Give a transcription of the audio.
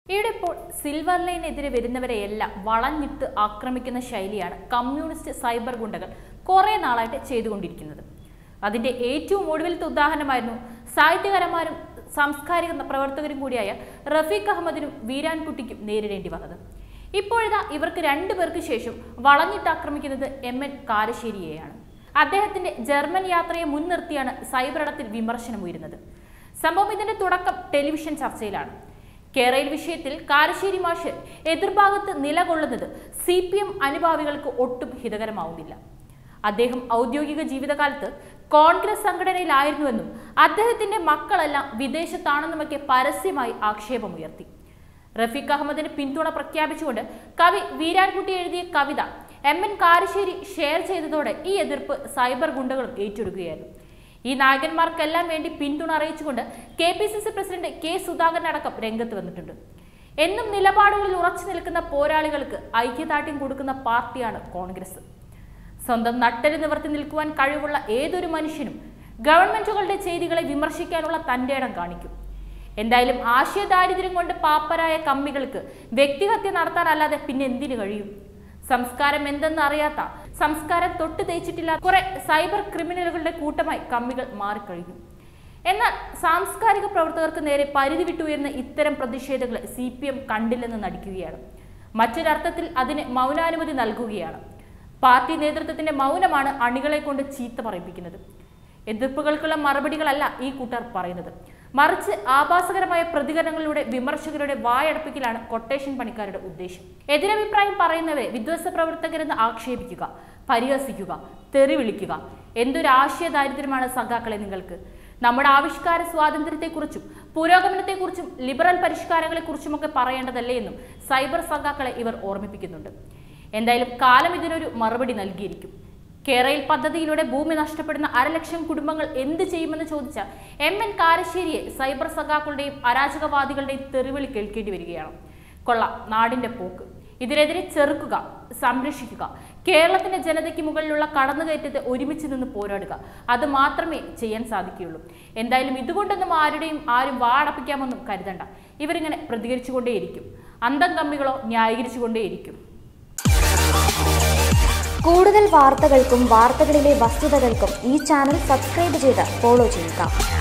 ഈയിടെ ഇപ്പോൾ സിൽവർ ലൈനെതിരെ വരുന്നവരെയെല്ലാം വളഞ്ഞിട്ട് ആക്രമിക്കുന്ന ശൈലിയാണ് കമ്മ്യൂണിസ്റ്റ് സൈബർ ഗുണ്ടകൾ കുറേ നാളായിട്ട് ചെയ്തുകൊണ്ടിരിക്കുന്നത് അതിന്റെ ഏറ്റവും ഒടുവിലത്തെ ഉദാഹരണമായിരുന്നു സാഹിത്യകാരന്മാരും സാംസ്കാരിക പ്രവർത്തകരും കൂടിയായ റഫീഖ് അഹമ്മദിനും വീരാൻകുട്ടിക്കും നേരിടേണ്ടി വന്നത് ഇപ്പോഴിതാ ഇവർക്ക് രണ്ടു പേർക്ക് ശേഷം വളഞ്ഞിട്ട് ആക്രമിക്കുന്നത് എം എൻ കാരശ്ശേരിയെയാണ് അദ്ദേഹത്തിന്റെ ജർമ്മൻ യാത്രയെ മുൻനിർത്തിയാണ് സൈബർ ഇടത്തിൽ വിമർശനം ഉയരുന്നത് സംഭവം ഇതിന്റെ തുടക്കം ടെലിവിഷൻ ചർച്ചയിലാണ് കേരള വിഷയത്തിൽ കാരശ്ശേരി മാഷ് എതിർഭാഗത്ത് നിലകൊള്ളുന്നത് സി പി എം അനുഭാവികൾക്ക് ഒട്ടും ഹിതകരമാവുന്നില്ല അദ്ദേഹം ഔദ്യോഗിക ജീവിതകാലത്ത് കോൺഗ്രസ് സംഘടനയിലായിരുന്നുവെന്നും അദ്ദേഹത്തിന്റെ മക്കളെല്ലാം വിദേശത്താണെന്നുമൊക്കെ പരസ്യമായി ആക്ഷേപമുയർത്തി റഫീഖ് അഹമ്മദിന് പിന്തുണ പ്രഖ്യാപിച്ചുകൊണ്ട് കവി വീരാൻകുട്ടി എഴുതിയ കവിത എം എൻ കാരശ്ശേരി ഷെയർ ചെയ്തതോടെ ഈ എതിർപ്പ് സൈബർ ഗുണ്ടകളും ഏറ്റെടുക്കുകയായിരുന്നു ഈ നായകന്മാർക്കെല്ലാം വേണ്ടി പിന്തുണ അറിയിച്ചുകൊണ്ട് K P C C president K Sudhakaran അടക്കം രംഗത്ത് വന്നിട്ടുണ്ട് എന്നും നിലപാടുകളിൽ ഉറച്ചു നിൽക്കുന്ന പോരാളികൾക്ക് ഐക്യദാർഢ്യം കൊടുക്കുന്ന പാർട്ടിയാണ് കോൺഗ്രസ് സ്വന്തം നട്ടല് നിവർത്തി നിൽക്കുവാൻ കഴിവുള്ള ഏതൊരു മനുഷ്യനും ഗവൺമെന്റുകളുടെ ചെയ്തികളെ വിമർശിക്കാനുള്ള തന്റെ ഇടം കാണിക്കും എന്തായാലും ആശയദാരിദ്ര്യം കൊണ്ട് പാപ്പരായ കമ്മികൾക്ക് വ്യക്തിഹത്യ നടത്താനല്ലാതെ പിന്നെ എന്തിനു കഴിയും സംസ്കാരം എന്തെന്ന് അറിയാത്ത സംസ്കാരം തൊട്ട് തേച്ചിട്ടില്ല കുറെ സൈബർ ക്രിമിനലുകളുടെ കൂട്ടമായി കമ്മികൾ മാറിക്കഴിഞ്ഞു എന്നാൽ സാംസ്കാരിക പ്രവർത്തകർക്ക് നേരെ പരിധി വിട്ടുയർന്ന ഇത്തരം പ്രതിഷേധങ്ങളെ സി പി എം കണ്ടില്ലെന്ന് നടിക്കുകയാണ് മറ്റൊരർത്ഥത്തിൽ അതിന് മൗനാനുമതി നൽകുകയാണ് പാർട്ടി നേതൃത്വത്തിന്റെ മൗനമാണ് അണികളെ കൊണ്ട് ചീത്ത പറയിപ്പിക്കുന്നത് എതിർപ്പുകൾക്കുള്ള മറുപടികളല്ല ഈ കൂട്ടർ പറയുന്നത് മറിച്ച് ആഭാസകരമായ പ്രതികരണങ്ങളിലൂടെ വിമർശകരുടെ വായടപ്പിക്കലാണ് കൊട്ടേഷൻ പണിക്കാരുടെ ഉദ്ദേശം എതിരഭിപ്രായം പറയുന്നവരെ വിധ്വംസ പ്രവർത്തകരെന്ന് ആക്ഷേപിക്കുക പരിഹസിക്കുക തെറി വിളിക്കുക എന്തൊരു ആശയ ദാരിദ്ര്യമാണ് സഖാക്കളെ നിങ്ങൾക്ക് നമ്മുടെ ആവിഷ്കാര സ്വാതന്ത്ര്യത്തെക്കുറിച്ചും പുരോഗമനത്തെക്കുറിച്ചും ലിബറൽ പരിഷ്കാരങ്ങളെക്കുറിച്ചുമൊക്കെ പറയേണ്ടതല്ലേ എന്നും സൈബർ സഖാക്കളെ ഇവർ ഓർമ്മിപ്പിക്കുന്നുണ്ട് എന്തായാലും കാലം ഇതിനൊരു മറുപടി നൽകിയിരിക്കും കേരളയിൽ പദ്ധതിയിലൂടെ ഭൂമി നഷ്ടപ്പെടുന്ന അരലക്ഷം കുടുംബങ്ങൾ എന്ത് ചെയ്യുമെന്ന് ചോദിച്ച എം എൻ കാരശ്ശേരിയെ സൈബർ സഖാക്കളുടെയും അരാജകവാദികളുടെയും തെറിവിളി കേൾക്കേണ്ടി വരികയാണ് കൊള്ളാം നാടിന്റെ പോക്ക് ഇതിനെതിരെ ചെറുക്കുക സംരക്ഷിക്കുക കേരളത്തിന്റെ ജനതയ്ക്ക് മുകളിലുള്ള കടന്നുകയറ്റത്തെ ഒരുമിച്ച് നിന്ന് പോരാടുക അത് മാത്രമേ ചെയ്യാൻ സാധിക്കുകയുള്ളൂ എന്തായാലും ഇതുകൊണ്ടൊന്നും ആരുടെയും ആരും വാടപ്പിക്കാമെന്നും കരുതണ്ട ഇവരിങ്ങനെ പ്രതികരിച്ചുകൊണ്ടേയിരിക്കും അന്തം കമ്മികളോ ന്യായീകരിച്ചുകൊണ്ടേയിരിക്കും കൂടുതൽ വാർത്തകൾക്കും വാർത്തകളിലെ വസ്തുതകൾക്കും ഈ ചാനൽ സബ്സ്ക്രൈബ് ചെയ്ത് ഫോളോ ചെയ്യുക